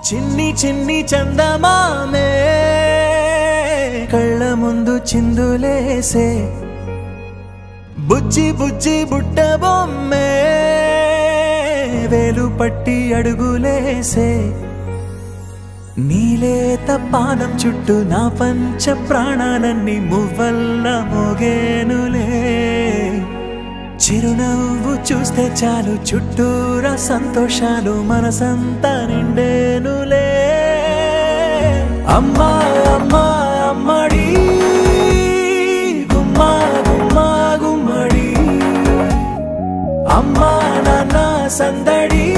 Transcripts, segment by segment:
చిన్ని చిన్ని చందమామే కళ్ళ ముందు చిందులేసే బుజ్జి బుజ్జి బుట్ట బొమ్మే వేలు పట్టి అడుగులేసే నీలేత పాదం చుట్టూ నా పంచ ప్రాణాలన్నీ మువ్వల్ల మోగేనులే చిరునవ్వు చూస్తే చాలు చుట్టూరా సంతోషాలు మనసంతా నిండేనులే అమ్మా అమ్మా అమ్మడి గుమ్మా గుమ్మా గుమ్మడి అమ్మా నాన్న సందడి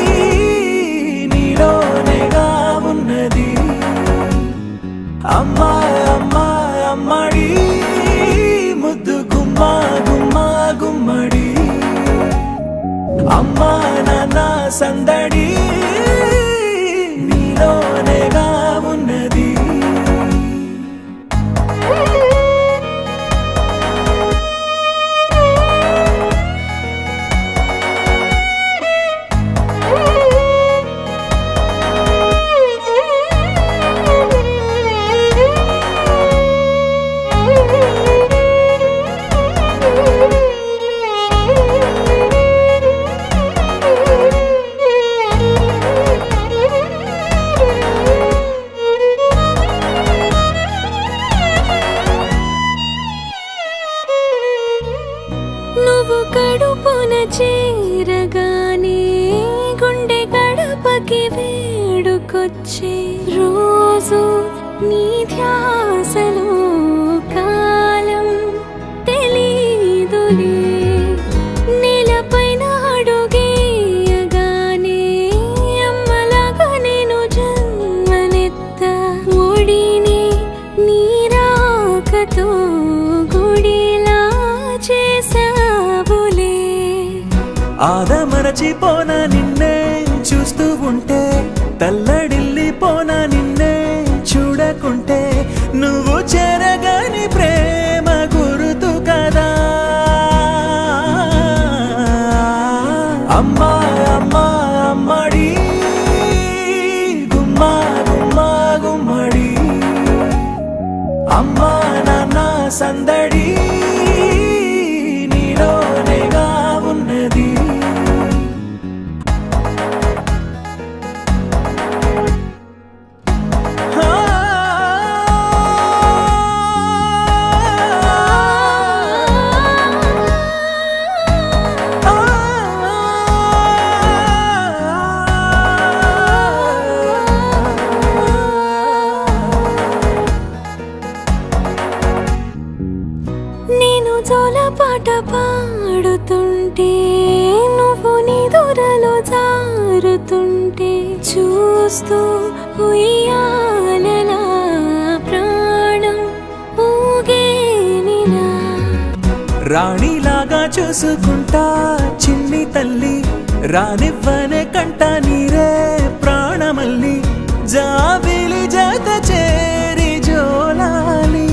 నీలోనేగా ఉన్నది అమ్మా అమ్మా అమ్మడి ముద్దు గుమ్మా గుమ్మా గుమ్మడి అమ్మా నాన్న సందడి నీలోనేగా ఉన్నది నువ్వు కడుపున చేరగానే గుండె గడపకి వేడుకొచ్చే రోజు నీ ధ్యాసలో కాలం తెలీదులే నేలపైన అడుగేయగానే అమ్మలాగా నేను జన్మనెత్త ఒడిని నీరాకతో గుడిలా చేసావులే ఆదమరచిపోన నిన్నే చూస్తూ ఉంటే తల్లడిల్లిపోన నిన్నే చూడకుంటే నువ్వు చెరగని ప్రేమ గురుతు కదా అమ్మా అమ్మా అమ్మడి గుమ్మా గుమ్మా గుమ్మడి అమ్మా నాన్న సందడి నీలోనేగా ఉన్నది ఆ, ఆ, నేను జోలపాట పాడుతుంటే నువ్వు నిదురలో జారుతుంటే చూస్తూ ఉయ్యాలలా ప్రాణం ఊగేనిలా రాణిలాగా చూసుకుంటా చిన్ని తల్లి రానివ్వనే కంట నీరే ప్రాణమల్లి జాబిలి జత చేరి జోలాలి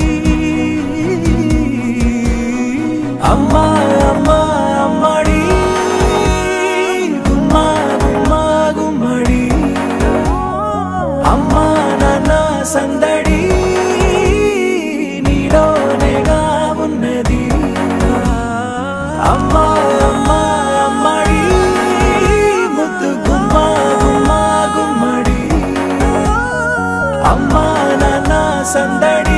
అమ్మా అమ్మా అమ్మడి గుమ్మా గుమ్మా గుమ్మడి అమ్మా నాన్న సందడి నీలోనేగా ఉన్నది అమ్మా అమ్మా అమ్మడి ముద్దు గుమ్మా గుమ్మా గుమ్మడి అమ్మా నాన్న సందడి